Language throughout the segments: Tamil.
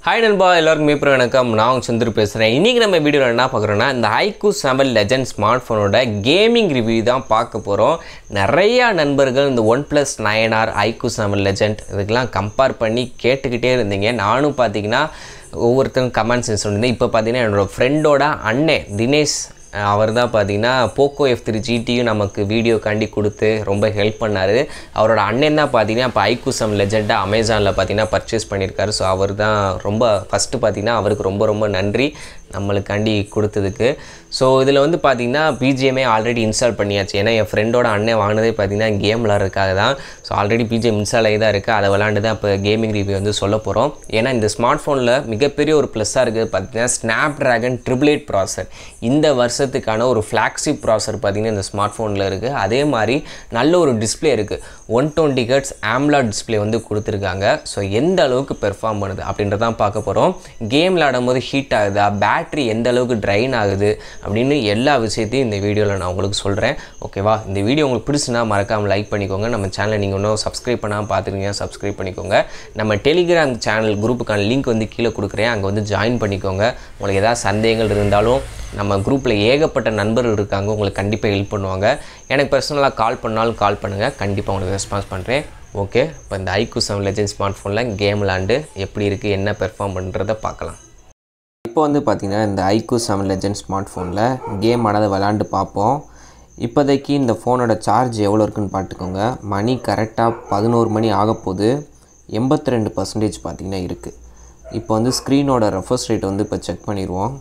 ஹாய் நண்பா எல்லாருக்கும் மீப்பர் வணக்கம் நான் உங்க சந்திரு பேசுகிறேன் இன்றைக்கி நம்ம வீடியோவில் என்ன பார்க்குறோன்னா இந்த ஹைக்கூ செவன் லெஜண்ட் ஸ்மார்ட் ஃபோனோட கேமிங் ரிவ்யூ தான் பார்க்க போகிறோம் நிறையா நண்பர்கள் இந்த one plus nine R iQOO seven Legend இதுக்கெல்லாம் கம்பேர் பண்ணி கேட்டுக்கிட்டே இருந்தீங்க நானும் பார்த்தீங்கன்னா ஒவ்வொருத்தரும் கமெண்ட்ஸ் சொல்லியிருந்தேன் இப்போ பார்த்தீங்கன்னா என்னோடய ஃப்ரெண்டோட அண்ணன் தினேஷ் அவர் தான் பார்த்தீங்கன்னா போக்கோ எஃப் த்ரீ ஜிடியும் நமக்கு வீடியோக்காண்டி கொடுத்து ரொம்ப ஹெல்ப் பண்ணார் அவரோட அண்ணன் தான் பார்த்தீங்கன்னா இப்போ ஐக்குசம் லெஜெண்டாக அமேசானில் பார்த்தீங்கன்னா பர்ச்சேஸ் பண்ணியிருக்காரு ஸோ அவர் தான் ரொம்ப ஃபஸ்ட்டு பார்த்தீங்கன்னா அவருக்கு ரொம்ப ரொம்ப நன்றி நம்மளுக்காண்டி கொடுத்ததுக்கு ஸோ இதில் வந்து பார்த்தீங்கன்னா பிஜிஎம்ஏ ஆல்ரெடி இன்ஸ்டால் பண்ணியாச்சு ஏன்னா என் ஃப்ரெண்டோட அண்ணன் வாங்கினதே பார்த்தீங்கன்னா கேம் விளாட்றதுக்காக தான் ஸோ ஆல்ரெடி பிஜிஎம் இன்ஸ்டால் ஆகி தான் இருக்குது அதை விளாண்டு தான் இப்போ கேமிங் ரிவ்யூ வந்து சொல்ல போகிறோம் ஏன்னா இந்த ஸ்மார்ட் ஃபோனில் மிகப்பெரிய ஒரு ப்ளஸ்ஸாக இருக்குது பார்த்தீங்கன்னா ஸ்னாப் ட்ராகன் ட்ரிபிள் எயிட் ப்ராசர் இந்த வருஷத்துக்கான ஒரு ஃப்ளாக்ஷிப் ப்ராசர் பார்த்தீங்கன்னா இந்த ஸ்மார்ட் ஃபோனில் இருக்குது அதே மாதிரி நல்ல ஒரு டிஸ்பிளே இருக்குது one twenty hertz AMOLED display வந்து கொடுத்துருக்காங்க ஸோ எந்த அளவுக்கு பெர்ஃபார்ம் பண்ணுது அப்படின்றதான் பார்க்க போகிறோம் கேம் விளாடும் போது ஹீட் ஆகுதா பேட்ரி எந்த அளவுக்கு ட்ரைன் ஆகுது அப்படின்னு எல்லா விஷயத்தையும் இந்த வீடியோவில் நான் உங்களுக்கு சொல்கிறேன் ஓகேவா இந்த வீடியோ உங்களுக்கு பிடிச்சுன்னா மறக்காமல் லைக் பண்ணிக்கோங்க நம்ம சேனலை நீங்கள் இன்னும் சப்ஸ்கிரைப் பண்ணாமல் பார்த்துருக்கீங்க சப்ஸ்கிரைப் பண்ணிக்கோங்க நம்ம டெலிகிராம் சேனல் குரூப்புக்கான லிங்க் வந்து கீழே கொடுக்குறேன் அங்கே வந்து ஜாயின் பண்ணிக்கோங்க உங்களுக்கு ஏதாவது சந்தேகங்கள் இருந்தாலும் நம்ம குரூப்பில் ஏகப்பட்ட நண்பர்கள் இருக்காங்க உங்களுக்கு கண்டிப்பாக ஹெல்ப் பண்ணுவாங்க எனக்கு பர்சனலாக கால் பண்ணாலும் கால் பண்ணுங்கள் கண்டிப்பாக உங்களுக்கு ரெஸ்பான்ஸ் பண்ணுறேன் ஓகே இப்போ இந்த ஐக்கு செவன் லெஜண்ட் ஸ்மார்ட் ஃபோனில் கேம் விளாண்டு எப்படி இருக்குது என்ன பெர்ஃபார்ம் பண்ணுறதை பார்க்கலாம் இப்போ வந்து பார்த்திங்கன்னா இந்த ஐக்கு செவன் லெஜண்ட் ஸ்மார்ட் ஃபோனில் கேம் ஆனதை விளாண்டு பார்ப்போம் இப்போதைக்கு இந்த ஃபோனோட சார்ஜ் எவ்வளோ இருக்குன்னு பார்த்துக்கோங்க மணி கரெக்டாக பதினோரு மணி ஆக போகுது எண்பத்தி ரெண்டு பர்சன்டேஜ் பார்த்திங்கன்னா இருக்குது இப்போ வந்து ஸ்க்ரீனோட ரெஃபர்ஸ் ரேட் வந்து இப்போ செக் பண்ணிடுவோம்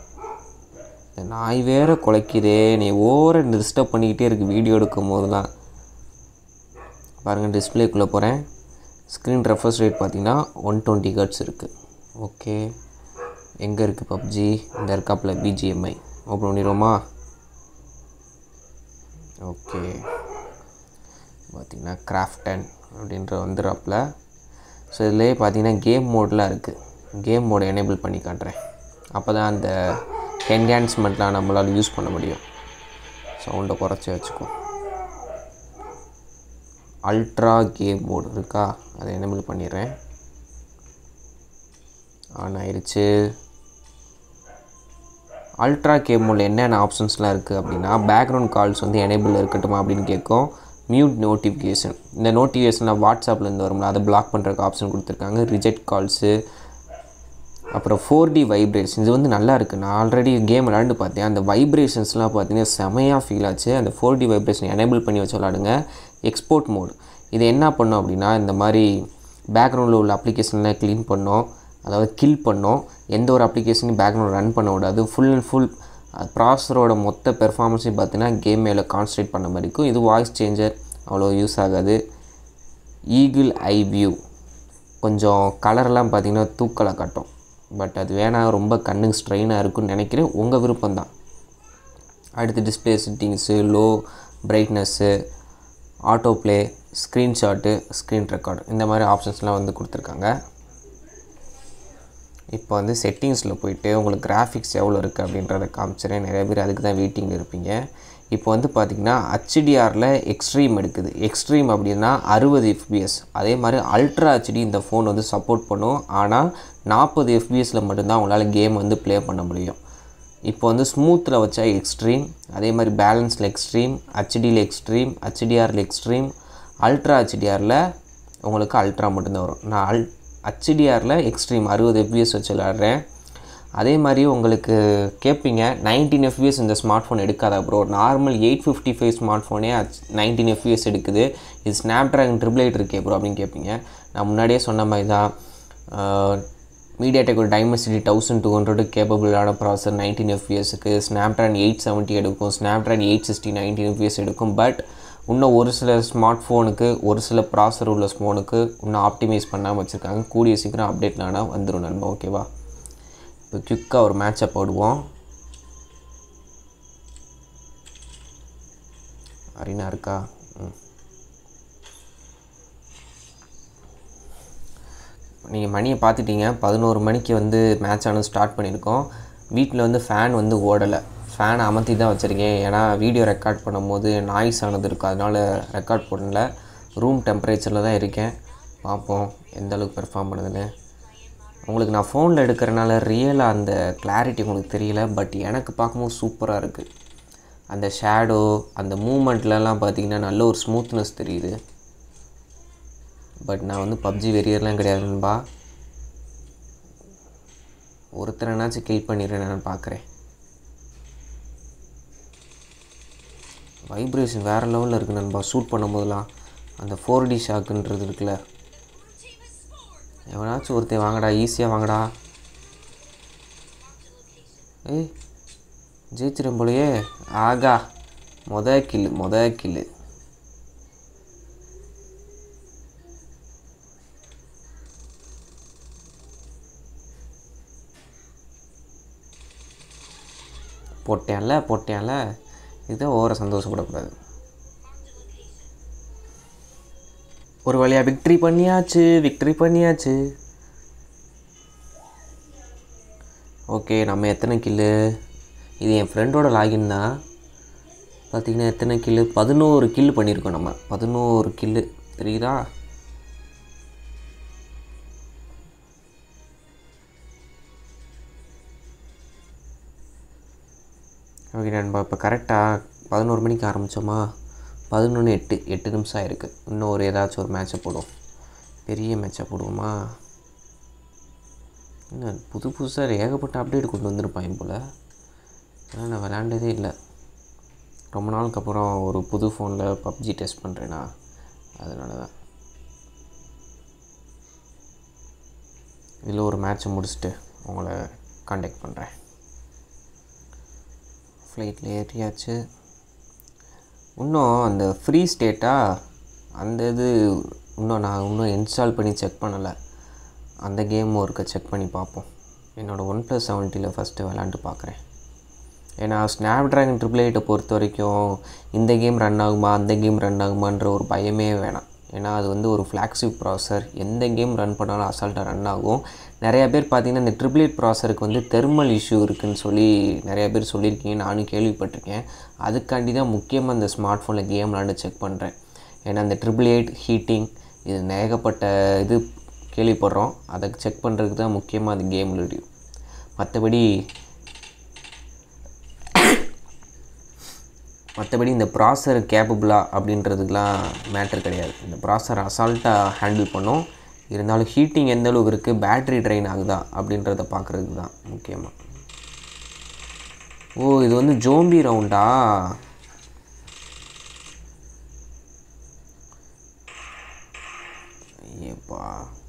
இந்த நாய் வேற குலைக்குதே நீ ஓர டிஸ்டர்ப் பண்ணிக்கிட்டே இருக்குது வீடியோ எடுக்கும் போதெல்லாம் பாருங்கள் டிஸ்பிளேக்குள்ளே போகிறேன் ஸ்க்ரீன் ரெஃபர்ஸ் ரேட் பார்த்தீங்கன்னா ஒன் டுவெண்ட்டி கட்ஸ் இருக்குது ஓகே எங்கே இருக்குது பப்ஜி இந்த இருக்காப்பில் பிஜிஎம்ஐ ஓப்பன் பண்ணிடுவோமா ஓகே பார்த்திங்கன்னா கிராஃப்டன் அப்படின்ற வந்துடுறாப்பில் ஸோ இதுலேயே பார்த்தீங்கன்னா கேம் மோட்லாம் இருக்குது கேம் மோடை எனேபிள் பண்ணி காட்டுறேன் அப்போ தான் அந்த என்ஹான்ஸ்மெண்ட்லாம் நம்மளால் யூஸ் பண்ண முடியும் சவுண்டை குறைச்சி வச்சுக்கோ அல்ட்ரா கேம் மோடு இருக்கா அதை எனேபிள் பண்ணிடுறேன் ஆன் ஆயிடுச்சு அல்ட்ரா கேம் மோடில் என்னென்ன ஆப்ஷன்ஸ்லாம் இருக்குது அப்படின்னா பேக்ரவுண்ட் கால்ஸ் வந்து எனேபிள் இருக்கட்டுமா அப்படின்னு கேட்கும் மியூட் நோட்டிஃபிகேஷன் இந்த நோட்டிஃபிகேஷனில் வாட்ஸ்அப்லேருந்து வரும்ல அதை பிளாக் பண்ணுறதுக்கு ஆப்ஷன் கொடுத்துருக்காங்க ரிஜெக்ட் கால்ஸு அப்புறம் ஃபோர் டி வைப்ரேஷன் இது வந்து நல்லா இருக்குது நான் ஆல்ரெடி கேம் விளாண்டு பார்த்தேன் அந்த வைப்ரேஷன்ஸ்லாம் பார்த்தீங்கன்னா செமையாக ஃபீல் ஆச்சு அந்த ஃபோர் டி வைப்ரேஷன் எனேபிள் பண்ணி வச்சு விளாடுங்க எக்ஸ்போர்ட் மோடு இது என்ன பண்ணும் அப்படின்னா இந்த மாதிரி பேக்ரவுண்டில் உள்ள அப்ளிகேஷன்லாம் க்ளீன் பண்ணோம் அதாவது கில் பண்ணோம் எந்த ஒரு அப்ளிகேஷனையும் பேக்ரவுண்ட் ரன் பண்ண விடாது ஃபுல் அண்ட் ஃபுல் ப்ராசரோட மொத்த பெர்ஃபார்மன்ஸையும் பார்த்தீங்கன்னா கேம் மேலே கான்சன்ட்ரேட் பண்ண மாதிரி இருக்கும் இது வாய்ஸ் சேஞ்சர் அவ்வளோ யூஸ் ஆகாது ஈகிள் ஐ வியூ கொஞ்சம் கலர்லாம் பார்த்திங்கன்னா தூக்கலை காட்டும் பட் அது வேணாம் ரொம்ப கண்ணுக்கு ஸ்ட்ரெயினாக இருக்குன்னு நினைக்கிறேன் உங்கள் விருப்பம் தான் அடுத்து display settings low brightness auto play screenshot screen record இந்த மாதிரி ஆப்ஷன்ஸ்லாம் வந்து கொடுத்துருக்காங்க இப்போ வந்து செட்டிங்ஸில் போயிட்டு உங்களுக்கு கிராஃபிக்ஸ் எவ்வளோ இருக்குது அப்படின்றத காமிச்சிடறேன் நிறைய பேர் அதுக்கு தான் வெயிட்டிங்கில் இருப்பீங்க இப்போ வந்து பார்த்திங்கன்னா ஹச்டிஆரில் எக்ஸ்ட்ரீம் எடுக்குது எக்ஸ்ட்ரீம் அப்படின்னா அறுபது எஃபிஎஸ் அதே மாதிரி அல்ட்ரா ஹெச்டி இந்த ஃபோன் வந்து சப்போர்ட் பண்ணும் ஆனால் நாற்பது எஃபிஎஸில் மட்டும்தான் உங்களால் கேம் வந்து ப்ளே பண்ண முடியும் இப்போ வந்து ஸ்மூத்தில் வச்சா எக்ஸ்ட்ரீம் அதே மாதிரி பேலன்ஸில் எக்ஸ்ட்ரீம் ஹச்டியில் எக்ஸ்ட்ரீம் ஹச்டிஆரில் எக்ஸ்ட்ரீம் அல்ட்ரா ஹச்டிஆரில் உங்களுக்கு அல்ட்ரா மட்டும்தான் வரும் நான் அல் ஹச்டிஆரில் எக்ஸ்ட்ரீம் அறுபது எஃபிஎஸ் வச்சு விளாட்றேன் அதே மாதிரி உங்களுக்கு கேட்பீங்க நைன்டீன் எஃபிஎஸ் இந்த ஸ்மார்ட் ஃபோன் எடுக்காதா bro normal eight fifty five smart ஃபோனே நைன்டீன் எஃபிஎஸ் எடுக்குது இது ஸ்னாப் ட்ராகன் ட்ரிபிள் எயிட் இருக்கே ப்ரோ அப்படின்னு கேட்பீங்க நான் முன்னாடியே சொன்ன மாதிரி தான் மீடியா டெக் ஒரு டைமெசிட்டி தௌசண்ட் டூ ஹண்ட்ரட் கேப்பபிளான ப்ராசர் நைன்டீன் எஃபிஎஸ்க்கு ஸ்னாப் ட்ராகன் எயிட் செவன்ட்டி எடுக்கும் Snapdragon eight sixty nineteen FPS எடுக்கும் பட் இன்னும் ஒரு சில ஸ்மார்ட் ஃபோனுக்கு ஒரு சில ப்ராசர் உள்ள ஃபோனுக்கு இன்னும் ஆப்டிமைஸ் பண்ணாமல் வச்சுருக்காங்க கூடிய சீக்கிரம் அப்டேட்லானா வந்துடும் நண்பா ஓகேவா இப்போ குயிக்காக ஒரு மேட்சை போடுவோம் அரினா இருக்கா ம் நீங்கள் மணியை பார்த்துட்டீங்க பதினோரு மணிக்கு வந்து மேட்ச் ஆனது ஸ்டார்ட் பண்ணியிருக்கோம் வீட்டில் வந்து ஃபேன் வந்து ஓடலை ஃபேனை அமர்த்தி தான் வச்சுருக்கேன் ஏன்னா வீடியோ ரெக்கார்ட் பண்ணும்போது நாய்ஸ் ஆனது இருக்கும் அதனால் ரெக்கார்ட் பண்ணல ரூம் டெம்பரேச்சரில் தான் இருக்கேன் பார்ப்போம் எந்த அளவுக்கு பெர்ஃபார்ம் பண்ணுதுன்னு உங்களுக்கு நான் ஃபோனில் எடுக்கிறனால ரியலாக அந்த கிளாரிட்டி உங்களுக்கு தெரியல பட் எனக்கு பார்க்கும்போது சூப்பராக இருக்குது அந்த ஷேடோ அந்த மூமெண்ட்லலாம் பார்த்தீங்கன்னா நல்ல ஒரு ஸ்மூத்னஸ் தெரியுது பட் நான் வந்து பப்ஜி வெறியர்லாம் கிடையாதுன்பா ஒருத்தரனாச்சும் கில் பண்ணிடுறேன் நான் பார்க்குறேன் வைப்ரேஷன் வேறு லெவலில் இருக்குது நண்பா ஷூட் பண்ணும்போதெல்லாம் அந்த ஃபோர் டி ஷாக்குன்றது இருக்குல்ல எவனாச்சும் ஒருத்தன் வாங்கடா ஈஸியாக வாங்கடா ஏய் ஜெயிச்சிடும் போலயே ஆகா மொத கில்லு மொத கில்லு போட்டேன்ல போட்டேன்ல இதை ஓர சந்தோஷப்படக்கூடாது ஒரு வழியாக விக்ட்ரி பண்ணியாச்சு விக்ட்ரி பண்ணியாச்சு ஓகே நம்ம எத்தனை கில்லு இது என் ஃப்ரெண்டோட லாகின் தான் பார்த்திங்கன்னா எத்தனை கில்லு பதினோரு கில்லு பண்ணியிருக்கோம் நம்ம பதினோரு கில்லு தெரியுதா ஓகே நண்பா இப்போ கரெக்டாக பதினோரு மணிக்கு ஆரம்பித்தோமா பதினொன்று எட்டு எட்டு நிமிஷம் ஆயிருக்கு இன்னும் ஒரு ஏதாச்சும் ஒரு மேட்சை போடுவோம் பெரிய மேட்சாக போடுவோமா என்ன புது புதுசாக ஏகப்பட்ட அப்டேட் கொண்டு வந்திருப்பாங்க போல் ஆனால் நான் விளாண்டதே இல்லை ரொம்ப நாளுக்கு அப்புறம் ஒரு புது ஃபோனில் பப்ஜி டெஸ்ட் பண்ணுறேனா அதனால தான் இதில் ஒரு மேட்ச்சை முடிச்சுட்டு உங்களை காண்டாக்ட் பண்ணுறேன் ஃப்ளைட்டில் ஏறியாச்சு இன்னும் அந்த ஃப்ரீ ஸ்டேட்டாக அந்த இது இன்னும் நான் இன்னும் இன்ஸ்டால் பண்ணி செக் பண்ணலை அந்த கேம் ஒருக்க செக் பண்ணி பார்ப்போம் என்னோடய ஒன் ப்ளஸ் செவன்ட்டியில் ஃபஸ்ட்டு விளாண்டு பார்க்குறேன் ஏன்னா ஸ்னாப் ட்ராகன் ட்ரிபிள் எயிட்டை பொறுத்த வரைக்கும் இந்த கேம் ரன் ஆகுமா அந்த கேம் ரன் ஆகுமான்ற ஒரு பயமே வேணாம் ஏன்னா அது வந்து ஒரு ஃப்ளாக்ஷிப் ப்ராசர் எந்த கேம் ரன் பண்ணாலும் அசால்ட்டாக ரன் ஆகும் நிறையா பேர் பார்த்தீங்கன்னா இந்த ட்ரிபிள் எயிட் ப்ராசருக்கு வந்து தெர்மல் இஷ்யூ இருக்குதுன்னு சொல்லி நிறையா பேர் சொல்லியிருக்கீங்க நானும் கேள்விப்பட்டிருக்கேன் அதுக்காண்டி தான் முக்கியமாக இந்த ஸ்மார்ட் ஃபோனில் கேம் விளாண்டு செக் பண்ணுறேன் ஏன்னா அந்த ட்ரிபிள் எயிட் ஹீட்டிங் இது ஏகப்பட்ட இது கேள்விப்படுறோம் அதை செக் பண்ணுறதுக்கு தான் முக்கியமாக அந்த கேம் ரிவ்யூ மற்றபடி மற்றபடி இந்த ப்ராசர் கேப்பபிளா அப்படின்றதுக்கெலாம் மேட்ரு கிடையாது இந்த ப்ராசர் அசால்ட்டாக ஹேண்டில் பண்ணும் இருந்தாலும் ஹீட்டிங் எந்த அளவுக்கு இருக்குது பேட்ரி ட்ரைன் ஆகுதா அப்படின்றத பார்க்குறதுக்கு தான் முக்கியமாக ஓ இது வந்து ஜோம்பி ரவுண்டா ஐயப்பா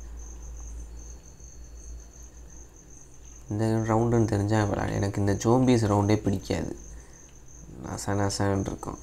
இந்த ரவுண்டுன்னு தெரிஞ்சால் விளாட எனக்கு இந்த ஜோம்பிஸ் ரவுண்டே பிடிக்காது நச நசன்னு இருக்கும்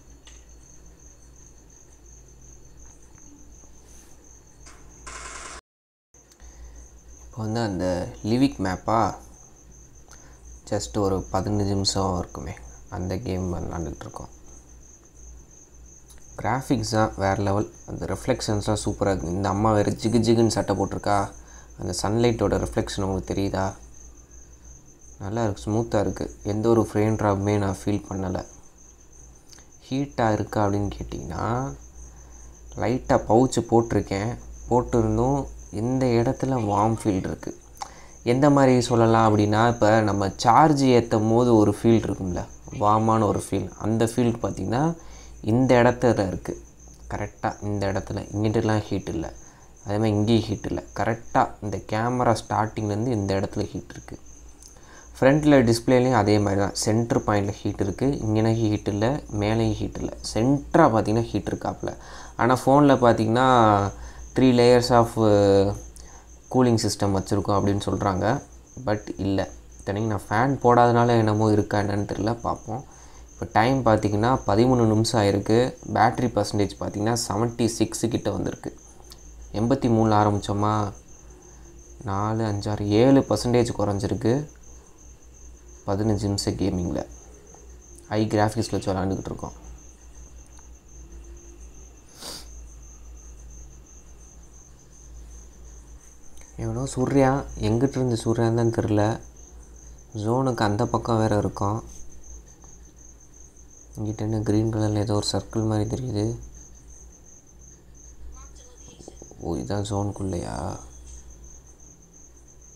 இப்போ வந்து அந்த லிவிக் மேப்பா ஜஸ்ட் ஒரு பதினஞ்சு நிமிஷம் இருக்குமே அந்த கேம் விளாண்டுட்ருக்கோம் கிராஃபிக்ஸ் தான் வேறு லெவல் அந்த ரிஃப்ளெக்ஷன்ஸ்லாம் சூப்பராக இருக்குது இந்த அம்மா வேறு ஜிகு ஜிகுன்னு சட்டை போட்டிருக்கா அந்த சன்லைட்டோட ரிஃப்ளெக்ஷன் உங்களுக்கு தெரியுதா நல்லா இருக்குது ஸ்மூத்தாக இருக்குது எந்த ஒரு ஃப்ரேம் ட்ராப்புமே நான் ஃபீல் பண்ணலை ஹீட்டாக இருக்கா அப்படின்னு கேட்டிங்கன்னா லைட்டாக பவுச்சு போட்டிருக்கேன் போட்டிருந்தும் இந்த இடத்துல வார்ம் ஃபீல் இருக்குது எந்த மாதிரி சொல்லலாம் அப்படின்னா இப்போ நம்ம சார்ஜ் ஏற்றும் போது ஒரு ஃபீல் இருக்கும்ல வார்மான ஒரு ஃபீல் அந்த ஃபீல் பார்த்திங்கன்னா இந்த இடத்துல இருக்குது கரெக்டாக இந்த இடத்துல இங்கிட்டலாம் ஹீட் இல்லை அதே மாதிரி இங்கேயும் ஹீட் இல்லை கரெக்டாக இந்த கேமரா ஸ்டார்டிங்லேருந்து இந்த இடத்துல ஹீட் இருக்குது ஃப்ரண்ட்டில் டிஸ்பிளேலையும் அதே மாதிரி தான் சென்டர் பாயிண்டில் ஹீட் இருக்குது இங்கே ஹீட் இல்லை மேலேயும் ஹீட் இல்லை சென்டராக பார்த்தீங்கன்னா ஹீட் இருக்காப்புல ஆனால் ஃபோனில் பார்த்தீங்கன்னா three layers of cooling system வச்சுருக்கோம் அப்படின்னு சொல்கிறாங்க பட் இல்லை இத்தனைக்கு நான் ஃபேன் போடாதனால என்னமோ இருக்கா என்னன்னு தெரில பார்ப்போம் இப்போ டைம் பார்த்திங்கன்னா பதிமூணு நிமிஷம் ஆயிருக்கு பேட்ரி பர்சன்டேஜ் பார்த்திங்கன்னா செவன்ட்டி சிக்ஸு கிட்ட வந்திருக்கு எண்பத்தி மூணில் ஆரம்பித்தோமா நாலு அஞ்சாறு ஏழு பர்சன்டேஜ் குறைஞ்சிருக்கு பதினஞ்சு நிமிஷம் கேமிங்கில் ஹை கிராஃபிக்ஸில் வச்சு விளாண்டுக்கிட்டு இருக்கோம் எவ்வளோ சூர்யா எங்கிட்ட இருந்து சூர்யான்னு தான் தெரில ஜோனுக்கு அந்த பக்கம் வேறு இருக்கும் இங்கிட்ட என்ன க்ரீன் கலரில் ஏதோ ஒரு சர்க்கிள் மாதிரி தெரியுது ஓ இதான் ஜோனுக்குள்ளேயா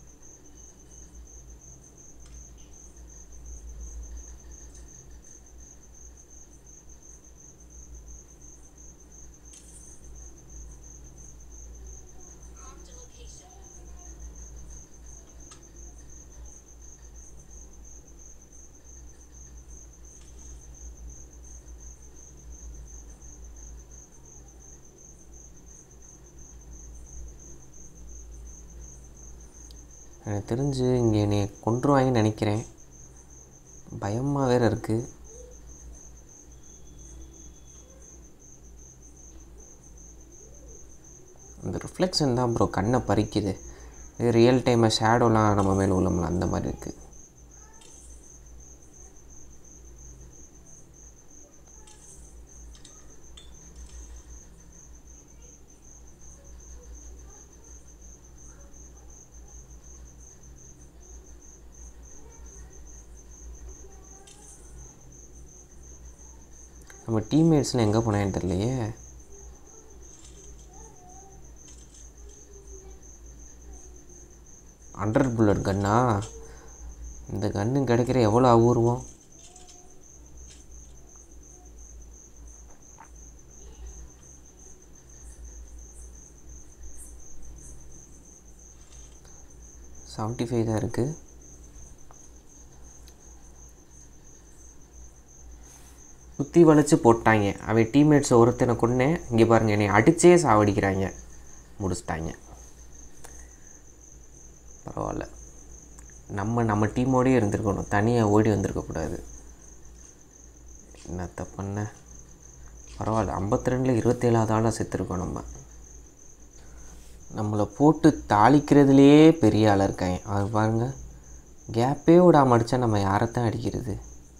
எனக்கு தெரிஞ்சு இங்கே என்னை கொண்டுருவாங்கன்னு நினைக்கிறேன் பயமாக வேறு இருக்குது அந்த ரிஃப்ளெக்ஷன் தான் ப்ரோ கண்ணை பறிக்குது இது ரியல் டைமாக ஷேடோலாம் நம்ம மேலே உள்ளோம்ல அந்த மாதிரி இருக்குது நம்ம டீம்மேட்ஸ்லாம் எங்கே போனான்னு தெரியலையே ஹண்ட்ரட் புல்லட் கன்னா இந்த கன்னு கிடைக்கிற எவ்வளோ அபூர்வம் செவன்ட்டி ஃபைவ் தான் இருக்குது குத்தி வளைச்சு போட்டாங்க அவன் டீம்மேட்ஸை ஒருத்தனை கொன்னேன் இங்கே பாருங்கள் என்னை அடிச்சே சாவடிக்கிறாங்க முடிச்சிட்டாங்க பரவாயில்ல நம்ம நம்ம டீமோடயே இருந்திருக்கணும் தனியாக ஓடி வந்திருக்கக்கூடாது என்னத்த பண்ண பரவாயில்ல ஐம்பத்தி ரெண்டில் இருபத்தேழாவது ஆளாக செத்துருக்கோம் நம்ம நம்மளை போட்டு தாளிக்கிறதுலையே பெரிய ஆளாக இருக்காங்க அது பாருங்கள் கேப்பே விடாம அடித்தா நம்ம யாரைத்தான் அடிக்கிறது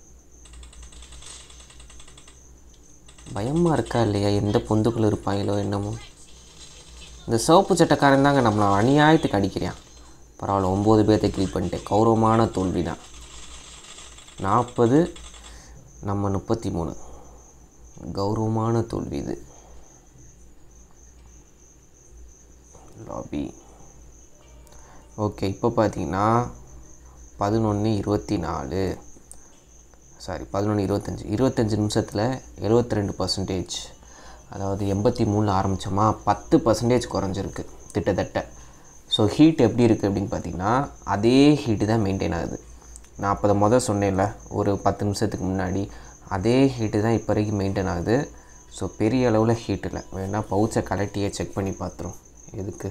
பயமாக இருக்கா இல்லையா எந்த பொந்துக்குள்ள இருப்பாங்களோ என்னமோ இந்த சிவப்பு சட்டக்காரன் தாங்க நம்மளை அநியாயத்துக்கு அடிக்கிறான் பரவாயில்ல ஒம்பது பேர்த்தை கில் பண்ணிட்டேன் கௌரவமான தோல்வி தான் நாற்பது நம்ம முப்பத்தி மூணு கௌரவமான தோல்வி இது லாபி ஓகே இப்போ பார்த்தீங்கன்னா பதினொன்று இருபத்தி நாலு சாரி பதினொன்று இருபத்தஞ்சி இருபத்தஞ்சி நிமிஷத்தில் எழுபத்தி ரெண்டு பர்சன்டேஜ் அதாவது எண்பத்தி மூணில் ஆரம்பித்தோமா பத்து பர்சன்டேஜ் குறைஞ்சிருக்கு கிட்டத்தட்ட ஸோ ஹீட் எப்படி இருக்குது அப்படின்னு பார்த்தீங்கன்னா அதே ஹீட்டு தான் மெயின்டைன் ஆகுது நான் அப்போ மொதல் சொன்னேன்ல ஒரு பத்து நிமிஷத்துக்கு முன்னாடி அதே ஹீட்டு தான் இப்போ வரைக்கும் மெயின்டைன் ஆகுது ஸோ பெரிய அளவில் ஹீட் இல்லை வேணால் பவுச்சை கலட்டியே செக் பண்ணி பார்த்துரும் எதுக்கு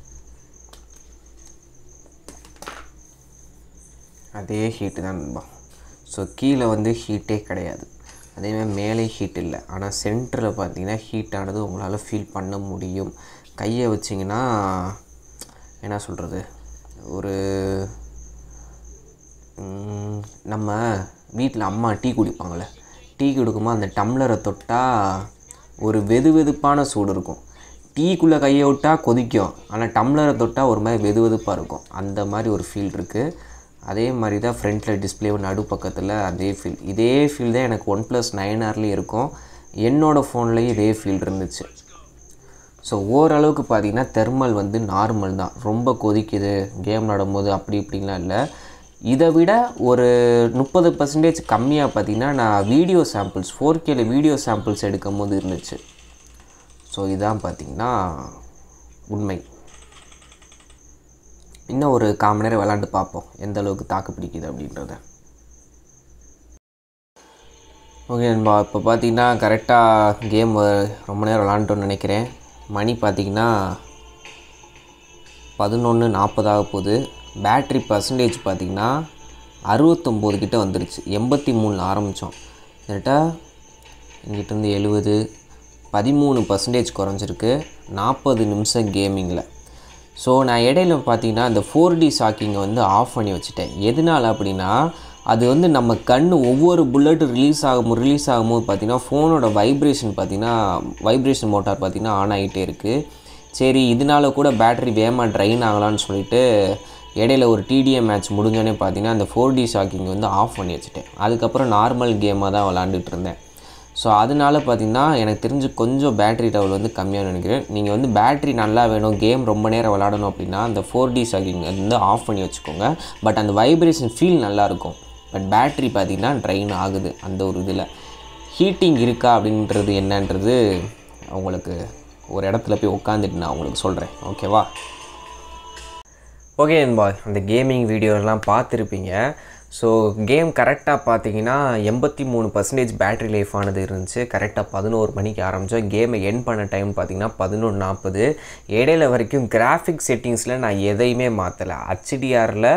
அதே ஹீட்டு தான் நண்பா ஸோ கீழே வந்து ஹீட்டே கிடையாது அதேமாதிரி மேலே ஹீட் இல்லை ஆனால் சென்டரில் பார்த்தீங்கன்னா ஹீட்டானது உங்களால் ஃபீல் பண்ண முடியும் கையை வச்சிங்கன்னா என்ன சொல்கிறது ஒரு ம், நம்ம வீட்டில் அம்மா டீ குடிப்பாங்கள்ல டீ குடிக்கும்போது அந்த டம்ளரை தொட்டால் ஒரு வெது வெதுப்பான சூடு இருக்கும் டீக்குள்ளே கையை விட்டால் கொதிக்கும் ஆனால் டம்ளரை தொட்டால் ஒரு மாதிரி வெது வெதுப்பாக இருக்கும் அந்த மாதிரி ஒரு ஃபீல் இருக்குது அதே மாதிரி தான் ஃப்ரண்ட்டில் டிஸ்பிளே நடு பக்கத்தில் அதே ஃபீல் இதே ஃபீல் தான் எனக்கு ஒன் ப்ளஸ் நைன் ஆர்லேயும் இருக்கும் என்னோடய ஃபோன்லேயும் இதே ஃபீல் இருந்துச்சு ஸோ ஓரளவுக்கு பார்த்தீங்கன்னா தெர்மல் வந்து நார்மல் தான் ரொம்ப கொதிக்குது கேம் நடும்போது அப்படி இப்படின்லாம் இல்லை இதை விட ஒரு முப்பது பர்சன்டேஜ் கம்மியாக பார்த்தீங்கன்னா நான் வீடியோ சாம்பிள்ஸ் ஃபோர் கேல வீடியோ சாம்பிள்ஸ் எடுக்கும் போது இருந்துச்சு ஸோ இதான் பார்த்தீங்கன்னா உண்மை இன்னும் ஒரு கால் மணி நேரம் விளாண்டு பார்ப்போம் எந்த அளவுக்கு தாக்கு பிடிக்குது அப்படின்றத ஓகே நண்பா இப்போ பார்த்தீங்கன்னா கரெக்டாக கேம் ரொம்ப நேரம் விளாண்டுட்டோன்னு நினைக்கிறேன் மணி பார்த்தீங்கன்னா பதினொன்று நாற்பதாக போகுது பேட்ரி பர்சன்டேஜ் பார்த்தீங்கன்னா அறுபத்தொம்போது கிட்ட வந்துருச்சு எண்பத்தி மூணில் ஆரம்பித்தோம் கரெக்டாக இங்கிட்டேருந்து எழுபது பதிமூணு பர்சன்டேஜ் குறைஞ்சிருக்கு நாற்பது நிமிஷம் கேமிங்கில் ஸோ நான் இடையில பார்த்தீங்கன்னா இந்த ஃபோர் டி ஷாக்கிங்கை வந்து ஆஃப் பண்ணி வச்சுட்டேன் எதனால் அப்படின்னா அது வந்து நம்ம கண் ஒவ்வொரு புல்லட் ரிலீஸ் ஆகும் ரிலீஸ் ஆகும்போது பார்த்தீங்கன்னா ஃபோனோட வைப்ரேஷன் பார்த்தீங்கன்னா வைப்ரேஷன் மோட்டார் பார்த்தீங்கன்னா ஆன் ஆகிட்டே இருக்குது சரி இதனால கூட பேட்டரி வேகமாக ட்ரைன் ஆகலான்னு சொல்லிட்டு இடையில ஒரு டிடிஎம் மேட்ச் முடிஞ்சோடனே பார்த்தீங்கன்னா அந்த ஃபோர் டி ஷாக்கிங் வந்து ஆஃப் பண்ணி வச்சுட்டேன் அதுக்கப்புறம் நார்மல் கேமாக தான் விளாண்டுட்டு இருந்தேன் ஸோ அதனால பார்த்தீங்கன்னா எனக்கு தெரிஞ்சு கொஞ்சம் பேட்டரி லெவல் வந்து கம்மியாக நினைக்கிறேன் நீங்கள் வந்து பேட்டரி நல்லா வேணும் கேம் ரொம்ப நேரம் விளாடணும் அப்படின்னா அந்த ஃபோர் டி ஷாக்கிங் வந்து ஆஃப் பண்ணி வச்சுக்கோங்க பட் அந்த வைப்ரேஷன் ஃபீல் நல்லாயிருக்கும் பட் பேட்டரி பார்த்தீங்கன்னா ட்ரைன் ஆகுது அந்த ஒரு இதில் ஹீட்டிங் இருக்கா அப்படின்றது என்னன்றது உங்களுக்கு ஒரு இடத்துல போய் உட்காந்துட்டு நான் உங்களுக்கு சொல்கிறேன் ஓகேவா ஓகே நண்பா அந்த கேமிங் வீடியோலாம் பார்த்துருப்பீங்க ஸோ கேம் கரெக்டாக பார்த்தீங்கன்னா எண்பத்தி மூணு பர்சன்டேஜ் பேட்டரி லைஃப் ஆனது இருந்துச்சு கரெக்டாக பதினோரு மணிக்கு ஆரம்பித்தோம் கேமை என் பண்ண டைம் பார்த்தீங்கன்னா பதினொன்று நாற்பது இடையில வரைக்கும் கிராஃபிக் செட்டிங்ஸில் நான் எதையுமே மாற்றலை ஹச்டிஆரில்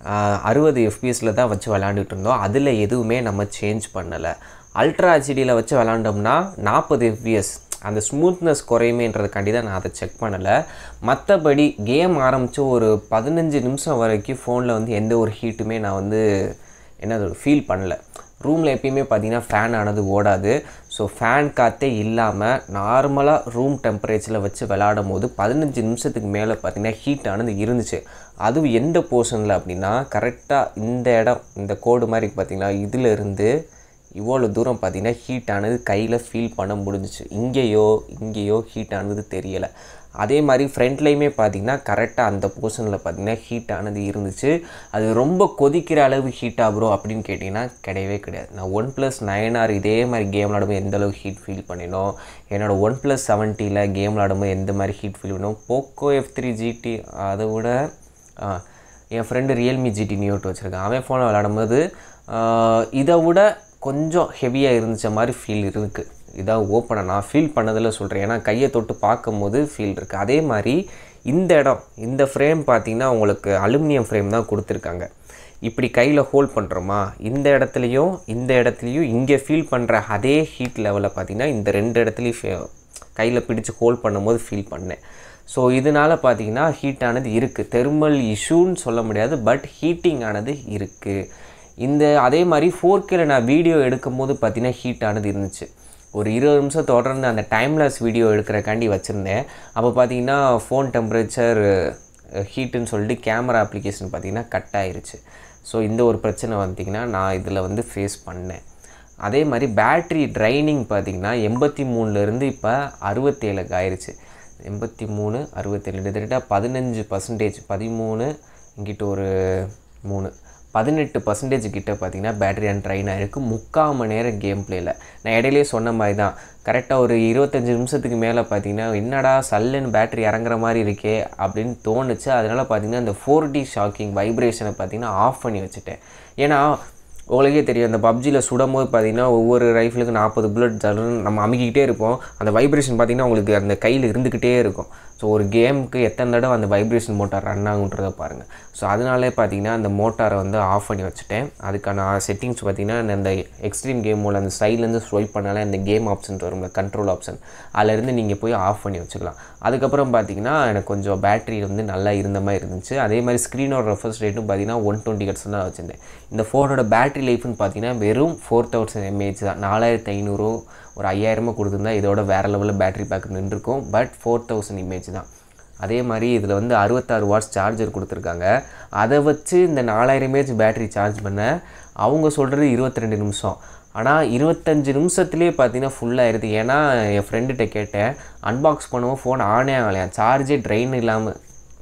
அறுபது எஃபிஎஸில் தான் வச்சு விளாண்டுட்டு இருந்தோம் அதில் எதுவுமே நம்ம சேஞ்ச் பண்ணலை அல்ட்ரா ஹெச்டியில் வச்சு விளாண்டோம்னா நாற்பது எஃபிஎஸ் அந்த ஸ்மூத்னஸ் குறையுமேன்றதுக்காண்டி தான் நான் அதை செக் பண்ணலை மற்றபடி கேம் ஆரம்பித்து ஒரு பதினஞ்சு நிமிஷம் வரைக்கும் ஃபோனில் வந்து எந்த ஒரு ஹீட்டுமே நான் வந்து என்னது ஃபீல் பண்ணல ரூமில் எப்பயுமே பார்த்தீங்கன்னா ஃபேன் ஆனது ஓடாது ஸோ ஃபேன் காற்றே இல்லாமல் நார்மலாக ரூம் டெம்பரேச்சரில் வச்சு விளாடும் போது பதினஞ்சு நிமிஷத்துக்கு மேலே பார்த்தீங்கன்னா ஹீட் ஆனது இருந்துச்சு அதுவும் எந்த போர்ஷனில் அப்படின்னா கரெக்டாக இந்த இடம் இந்த கோடு மாதிரி பார்த்தீங்கன்னா இதில் இருந்து இவ்வளோ தூரம் பார்த்தீங்கன்னா ஹீட் ஆனது கையில் ஃபீல் பண்ண முடிஞ்சிச்சு இங்கேயோ இங்கேயோ ஹீட் ஆனது தெரியலை அதே மாதிரி ஃப்ரண்ட்லேயுமே பார்த்தீங்கன்னா கரெக்டாக அந்த போர்ஷனில் பார்த்தீங்கன்னா ஹீட் ஆனது இருந்துச்சு அது ரொம்ப கொதிக்கிற அளவு ஹீட்டாக ப்ரோ அப்படின்னு கேட்டிங்கன்னா கிடையவே கிடையாது நான் ஒன் ப்ளஸ் நைன் ஆர் இதே மாதிரி கேம் விளாடும்போது எந்த அளவுக்கு ஹீட் ஃபீல் பண்ணினோம் என்னோடய ஒன் ப்ளஸ் செவன்ட்டியில் கேம் விளாடும்போது எந்த மாதிரி ஹீட் ஃபீல் பண்ணும் போக்கோ எஃப் த்ரீ ஜிடி அதை விட ஆ, என் ஃப்ரெண்டு ரியல்மி ஜிடி நியோட்டு வச்சுருக்கான் அவன் ஃபோனை விளாடும்போது ஆ, இதை விட கொஞ்சம் ஹெவியாக இருந்துச்ச மாதிரி ஃபீல் இருக்குது இதான் ஓப்பனாக நான் ஃபீல் பண்ணதில் சொல்கிறேன் ஏன்னா கையை தொட்டு பார்க்கும்போது ஃபீல் இருக்குது அதே மாதிரி இந்த இடம் இந்த ஃப்ரேம் பார்த்தீங்கன்னா உங்களுக்கு அலுமினியம் ஃப்ரேம் தான் கொடுத்துருக்காங்க இப்படி கையில் ஹோல்ட் பண்ணுறோமா இந்த இடத்துலையும் இந்த இடத்துலையும் இங்கே ஃபீல் பண்ணுற அதே ஹீட் லெவலில் பார்த்தீங்கன்னா இந்த ரெண்டு இடத்துலையும் கையில் பிடிச்சு ஹோல்ட் பண்ணும்போது ஃபீல் பண்ணேன் ஸோ இதனால் பார்த்தீங்கன்னா ஹீட் ஆனது இருக்குது தெர்மல் இஷ்யூன்னு சொல்ல முடியாது பட் ஹீட்டிங் ஆனது இருக்குது இந்த அதே மாதிரி ஃபோர் நான் வீடியோ எடுக்கும்போது பார்த்தீங்கன்னா ஹீட் ஆனது இருந்துச்சு ஒரு இருபது நிமிஷம் தொடர்ந்து அந்த டைம்லெஸ் வீடியோ எடுக்கிறக்காண்டி வச்சுருந்தேன் அப்போ பார்த்தீங்கன்னா ஃபோன் டெம்பரேச்சர் ஹீட்டுன்னு சொல்லிட்டு கேமரா அப்ளிகேஷன் பார்த்தீங்கன்னா கட் ஆயிருச்சு ஸோ இந்த ஒரு பிரச்சனை வந்தீங்கன்னா நான் இதில் வந்து ஃபேஸ் பண்ணேன் அதே மாதிரி பேட்ரி ட்ரைனிங் பார்த்தீங்கன்னா எண்பத்தி மூணுலேருந்து இப்போ அறுபத்தேழுக்கு ஆயிடுச்சு எண்பத்தி மூணு அறுபத்தேழு கிட்டத்தட்ட பதினஞ்சு பர்சன்டேஜ் பதிமூணு இங்கிட்ட ஒரு மூணு பதினெட்டு பர்சன்டேஜ் கிட்ட பார்த்தீங்கன்னா பேட்டரி அண்ட் ட்ரைன் ஆகிருக்கு முக்கால் மணி நேரம் கேம் பிளேயில் நான் இடையிலே சொன்ன மாதிரி தான் கரெக்டாக ஒரு இருபத்தஞ்சி நிமிஷத்துக்கு மேலே பார்த்தீங்கன்னா என்னடா சல்லுன்னு பேட்டரி இறங்குற மாதிரி இருக்கே அப்படின்னு தோணுச்சு அதனால் பார்த்தீங்கன்னா இந்த ஃபோர் டி ஷாக்கிங் வைப்ரேஷனை பார்த்தீங்கன்னா ஆஃப் பண்ணி வச்சுட்டேன் ஏன்னா உங்களுக்கே தெரியும் அந்த பப்ஜியில் சுடும் போது பார்த்தீங்கன்னா ஒவ்வொரு ரைஃபிளுக்கு நாற்பது புல்லட் ஜல்லுன்னு நம்ம அமுக்கிக்கிட்டே இருப்போம் அந்த வைப்ரேஷன் பார்த்தீங்கன்னா உங்களுக்கு அந்த கையில் இருந்துக்கிட்டே இருக்கும் ஸோ ஒரு கேமுக்கு எத்தனை தடவை அந்த வைப்ரேஷன் மோட்டார் ரன் ஆகுன்றதை பாருங்கள் ஸோ அதனாலே பார்த்தீங்கன்னா அந்த மோட்டாரை வந்து ஆஃப் பண்ணி வச்சுட்டேன் அதுக்கான செட்டிங்ஸ் பார்த்தீங்கன்னா அந்த எக்ஸ்ட்ரீம் கேம் மூலம் அந்த சைட்லேருந்து ஸ்வைப் பண்ணாலே அந்த கேம் ஆப்ஷன் வரும்ல கண்ட்ரோல் ஆப்ஷன் அதிலேருந்து நீங்கள் போய் ஆஃப் பண்ணி வச்சுக்கலாம் அதுக்கப்புறம் பார்த்தீங்கன்னா எனக்கு கொஞ்சம் பேட்டரி வந்து நல்லா இருந்த மாதிரி இருந்துச்சு அதே மாதிரி ஸ்க்ரீனோட ரெஃபர்ஸ் ரேட்டும் பார்த்தீங்கன்னா ஒன் டுவெண்ட்டி ஹெட்ஸ் தான் வச்சுருந்தேன் இந்த ஃபோனோட பேட்டரி லைஃப்னு பார்த்தீங்கன்னா வெறும் ஃபோர் தௌசண்ட் எம்ஏஹெச் தான் நாலாயிரத்து ஐநூறு ஒரு ஐயாயிரமா கொடுத்துருந்தா இதோட வேறு லெவலில் பேட்டரி பேக் நின்றுருக்கும் பட் ஃபோர் தௌசண்ட் இமேஜ் தான் அதே மாதிரி இதில் வந்து அறுபத்தாறு வாட்ஸ் சார்ஜர் கொடுத்துருக்காங்க அதை வச்சு இந்த நாலாயிரம் இமேஜ் பேட்டரி சார்ஜ் பண்ண அவங்க சொல்கிறது இருபத்தி ரெண்டு நிமிஷம் ஆனால் இருபத்தஞ்சு நிமிஷத்துலேயே பார்த்தீங்கன்னா ஃபுல்லாகிடுது ஏன்னா என் ஃப்ரெண்டுகிட்ட கேட்டேன் அன்பாக்ஸ் பண்ணுவோம் ஃபோன் ஆனே ஆகலையா சார்ஜே ட்ரெயின் இல்லாமல்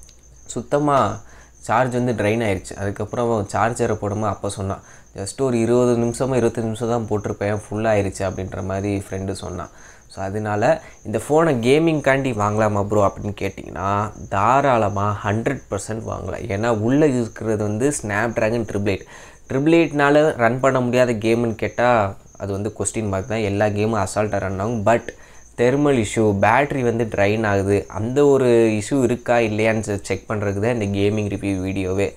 சுத்தமாக சார்ஜ் வந்து ட்ரைன் ஆயிடுச்சு அதுக்கப்புறம் சார்ஜரை போடும்போது அப்போ சொன்னான் ஜஸ்ட் ஒரு இருபது நிமிஷமோ இருபத்தஞ்சு நிமிஷம் தான் போட்டிருப்பேன் ஃபுல் ஆயிடுச்சு அப்படின்ற மாதிரி ஃப்ரெண்டு சொன்னான் ஸோ அதனால இந்த ஃபோனை கேமிங்காண்டி வாங்கலாமா ப்ரோ அப்படின்னு கேட்டிங்கன்னா தாராளமாக ஹண்ட்ரட் பர்சன்ட் வாங்கலாம் ஏன்னா உள்ளே இருக்கிறது வந்து Snapdragon triple eight triple எயிட்னால ரன் பண்ண முடியாத கேம்னு கேட்டால் அது வந்து கொஸ்டின் மார்க் தான் எல்லா கேமும் அசால்ட்டாக ரன் ஆகும் பட் தெர்மல் இஷ்யூ பேட்ரி வந்து ட்ரைன் ஆகுது அந்த ஒரு இஷ்யூ இருக்கா இல்லையான்னு செக் பண்ணுறதுக்கு தான் இந்த கேமிங் ரிவ்யூ வீடியோவே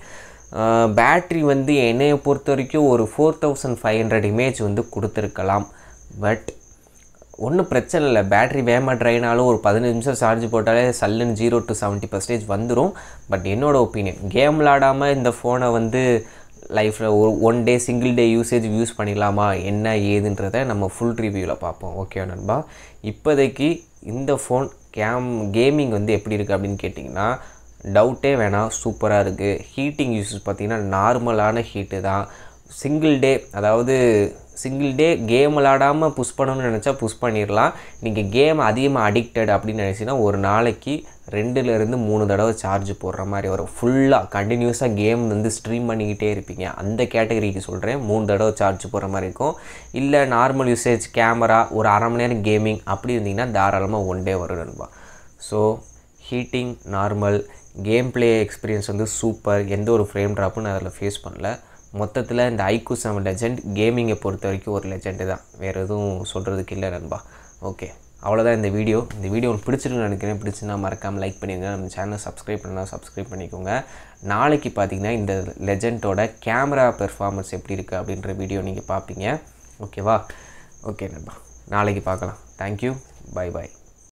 பேட்ரி வந்து என்னையை பொறுத்த வரைக்கும் ஒரு four thousand five hundred image வந்து கொடுத்துருக்கலாம் பட் ஒன்றும் பிரச்சனை இல்லை பேட்ரி வேகமாக ட்ரைன் ஆனாலும் ஒரு பதினஞ்சு நிமிஷம் சார்ஜ் போட்டாலே சல்லுன்னு ஜீரோ டு செவன்ட்டி பர்சன்டேஜ் வந்துடும் பட் என்னோட ஒப்பீனியன் கேம் விளாடாமல் இந்த ஃபோனை வந்து லைஃப்பில் ஒரு one day single day usage use பண்ணிடலாமா என்ன ஏதுன்றதை நம்ம ஃபுல் ரிவ்யூவில் பார்ப்போம் ஓகே நண்பா இப்போதைக்கு இந்த ஃபோன் கேம் கேமிங் வந்து எப்படி இருக்குது அப்படின்னு கேட்டிங்கன்னா டவுட்டே வேணாம் சூப்பராக இருக்குது ஹீட்டிங் யூஸஸ் பார்த்திங்கன்னா நார்மலான ஹீட்டு தான் சிங்கிள் டே அதாவது சிங்கிள் டே கேம் விளாடாமல் புஷ் பண்ணணும்னு நினச்சா புஷ் பண்ணிடலாம் நீங்கள் கேம் அதிகமாக அடிக்டட் அப்படின்னு நினச்சிங்கன்னா ஒரு நாளைக்கு ரெண்டுலேருந்து மூணு தடவை சார்ஜ் போடுற மாதிரி வரும் ஃபுல்லாக கண்டினியூஸாக கேம் வந்து ஸ்ட்ரீம் பண்ணிக்கிட்டே இருப்பீங்க அந்த கேட்டகரிக்கு சொல்கிறேன் மூணு தடவை சார்ஜ் போடுற மாதிரி இருக்கும் இல்லை நார்மல் யூசேஜ் கேமரா ஒரு அரை மணி நேரம் கேமிங் அப்படி இருந்தீங்கன்னா தாராளமாக ஒன் டே வரும் நண்பா so heating normal game play experience வந்து சூப்பர் எந்த ஒரு ஃப்ரேம் ட்ராப்பும் நான் அதில் ஃபேஸ் பண்ணல மொத்தத்தில் இந்த ஐக்கு செவன் லெஜெண்ட் கேமிங்கை பொறுத்த வரைக்கும் ஒரு லெஜெண்டு தான் வேறு எதுவும் சொல்கிறதுக்கு இல்லை நண்பா ஓகே அவ்வளோதான் இந்த வீடியோ இந்த வீடியோ உங்களுக்கு பிடிச்சிருக்குன்னு நினைக்கிறேன் பிடிச்சுன்னா மறக்காமல் லைக் பண்ணிடுங்க நம்ம சேனலை சப்ஸ்கிரைப் பண்ணால் சப்ஸ்கிரைப் பண்ணிக்கோங்க நாளைக்கு பார்த்தீங்கன்னா இந்த லெஜெண்டோட கேமரா பெர்ஃபார்மன்ஸ் எப்படி இருக்குது அப்படின்ற வீடியோ நீங்கள் பார்ப்பீங்க ஓகேவா ஓகே நண்பா நாளைக்கு பார்க்கலாம் தேங்க்யூ பை பாய்